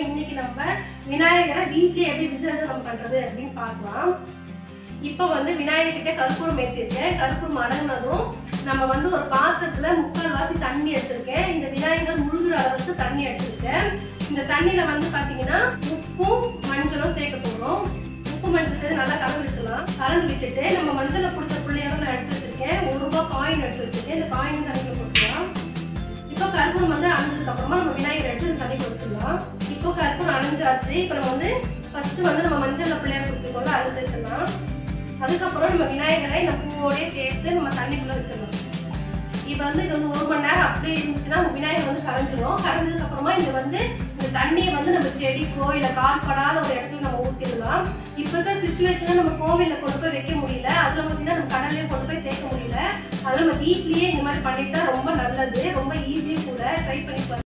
இன்னைக்கு நம்ம விநாயகரை வீட்லயே எப்படி விசர்ஜனம் பண்றது அப்படின்னு பார்க்கலாம் இப்போ வந்து விநாயகர்கிட்ட கற்பூரம் ஏற்றிருக்கேன் கற்பூரம் அடங்கினதும் நம்ம வந்து ஒரு பாத்திரத்துல முக்கால் வாசி தண்ணி எடுத்திருக்கேன் இந்த விநாயகர் முழுகிற அளவுக்கு தண்ணி எடுத்திருக்கேன் இந்த தண்ணியில வந்து பாத்தீங்கன்னா உப்பும் மஞ்சளும் சேர்க்க போகிறோம் உப்பு மஞ்சள் சேர்த்து நல்லா கலந்து விட்டுலாம் கலந்து விட்டுட்டு நம்ம மஞ்சளை பிடிச்ச பிள்ளையார நான் எடுத்து வச்சிருக்கேன் ஒரு ரூபாய் காயின் எடுத்து வச்சிருக்கேன் இந்த காயின் தண்ணியில் போட்டுக்கலாம் இப்போ கற்பூரம் வந்து அணைஞ்சதுக்கு அப்புறமா நம்ம விநாயகர் எடுத்து இந்த தண்ணிக்கு வச்சிடலாம் இப்போ கற்பூரம் அணைஞ்சாச்சு இப்போ நம்ம வந்து ஃபர்ஸ்ட் வந்து நம்ம மஞ்சள்ல பிள்ளையார் பிடிச்சிருக்கோம்ல அதை சேர்த்துலாம் அதுக்கப்புறம் நம்ம விநாயகரை இந்த பூவோடய சேர்த்து நம்ம தண்ணிக்குள்ள வச்சிடலாம் இப்போ வந்து இது வந்து ஒரு மணி நேரம் அப்படியே இருந்துச்சுன்னா நம்ம விநாயகர் வந்து கரைஞ்சிரும் கரைஞ்சதுக்கு அப்புறமா இது வந்து இந்த தண்ணியை வந்து நம்ம செடிக்கோ இல்லை கால் படாத ஒரு இடத்துல நம்ம ஊற்றிடலாம் இப்போ இருக்கிற சுச்சுவேஷனில் நம்ம கோவிலில் கொண்டு போய் வைக்க முடியல அதில் பார்த்தீங்கன்னா நம்ம கடல்லே கொண்டு போய் சேர்க்க முடியல அதில் நம்ம வீட்லேயே இந்த மாதிரி பண்ணிட்டா ரொம்ப நல்லது ரொம்ப ஈஸியும் கூட ட்ரை பண்ணி பாருங்க